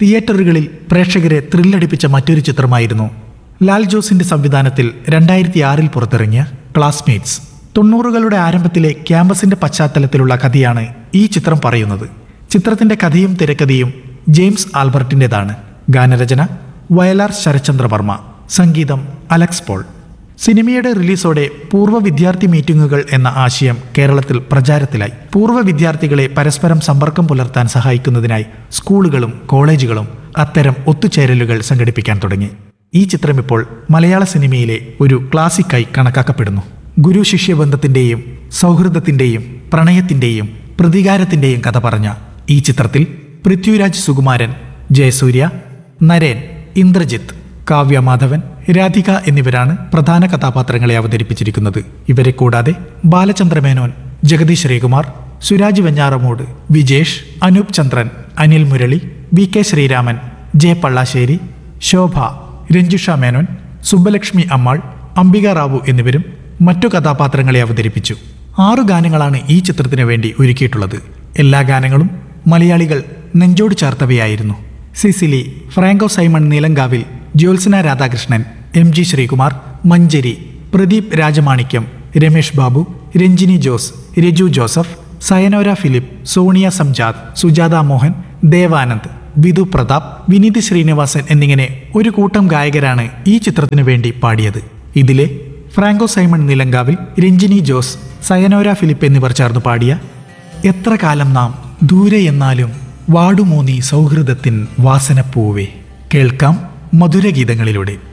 തിയേറ്ററുകളിൽ പ്രേക്ഷകരെ ത്രില്ലടിപ്പിച്ച മറ്റൊരു ചിത്രമായിരുന്നു ലാൽ ജോസിന്റെ സംവിധാനത്തിൽ രണ്ടായിരത്തി ആറിൽ പുറത്തിറങ്ങിയ ക്ലാസ്മേറ്റ്സ് തൊണ്ണൂറുകളുടെ ആരംഭത്തിലെ ക്യാമ്പസിന്റെ പശ്ചാത്തലത്തിലുള്ള കഥയാണ് ഈ ചിത്രം പറയുന്നത് ചിത്രത്തിന്റെ കഥയും തിരക്കഥയും ജെയിംസ് ആൽബർട്ടിൻ്റെതാണ് ഗാനരചന വയലാർ ശരചന്ദ്രവർമ്മ സംഗീതം അലക്സ് പോൾ സിനിമയുടെ റിലീസോടെ പൂർവ്വ വിദ്യാർത്ഥി മീറ്റിംഗുകൾ എന്ന ആശയം കേരളത്തിൽ പ്രചാരത്തിലായി പൂർവ്വ വിദ്യാർത്ഥികളെ പരസ്പരം സമ്പർക്കം പുലർത്താൻ സഹായിക്കുന്നതിനായി സ്കൂളുകളും കോളേജുകളും അത്തരം ഒത്തുചേരലുകൾ സംഘടിപ്പിക്കാൻ തുടങ്ങി ഈ ചിത്രം ഇപ്പോൾ മലയാള സിനിമയിലെ ഒരു ക്ലാസിക്കായി കണക്കാക്കപ്പെടുന്നു ഗുരു ശിഷ്യബന്ധത്തിന്റെയും സൗഹൃദത്തിന്റെയും പ്രണയത്തിന്റെയും പ്രതികാരത്തിന്റെയും കഥ പറഞ്ഞ ഈ ചിത്രത്തിൽ പൃഥ്വിരാജ് സുകുമാരൻ ജയസൂര്യ നരേൻ ഇന്ദ്രജിത്ത് കാവ്യ മാധവൻ രാധിക എന്നിവരാണ് പ്രധാന കഥാപാത്രങ്ങളെ അവതരിപ്പിച്ചിരിക്കുന്നത് ഇവരെ കൂടാതെ Balachandra Menon Jagadish Sreekumar Suraj Venjaramoodu Vijesh Anoop Chandran Anil Murali V K Sreeraman J Pallassery Shobha Ranjusha Menon Subbalakshmi Ammal Ambika Rao എന്നിവരും മറ്റു കഥാപാത്രങ്ങളെ അവതരിപ്പിച്ചു ആറു ഗാനങ്ങളാണ് ഈ ചിത്രത്തിനു വേണ്ടി ഒരുക്കിയിട്ടുള്ളത് എല്ലാ ഗാനങ്ങളും മലയാളികൾ നെഞ്ചോട് ചേർത്തവയായിരുന്നു സിസിലി ഫ്രാങ്കോ സൈമൺ നീലങ്കാവിൽ ജ്യോത്സന രാധാകൃഷ്ണൻ എം ജി ശ്രീകുമാർ മഞ്ചരി പ്രദീപ് രാജമാണിക്യം രമേഷ് ബാബു രഞ്ജിനി ജോസ് രജു ജോസഫ് സയനോര ഫിലിപ്പ് സോണിയ സംജാദ് സുജാത മോഹൻ ദേവാനന്ദ് വിധു പ്രതാപ് വിനീത് ശ്രീനിവാസൻ എന്നിങ്ങനെ ഒരു കൂട്ടം ഗായകരാണ് ഈ ചിത്രത്തിനു വേണ്ടി പാടിയത് ഇതിലെ ഫ്രാങ്കോ സൈമൺ നിലങ്കാവിൽ രഞ്ജിനി ജോസ് സയനോര ഫിലിപ്പ് എന്നിവർ ചേർന്ന് പാടിയ എത്ര കാലം നാം ദൂരെ എന്നാലും വാടുമോന്നി സൗഹൃദത്തിൻ വാസനപ്പൂവേ കേൾക്കാം മധുരഗീതങ്ങളിലൂടെ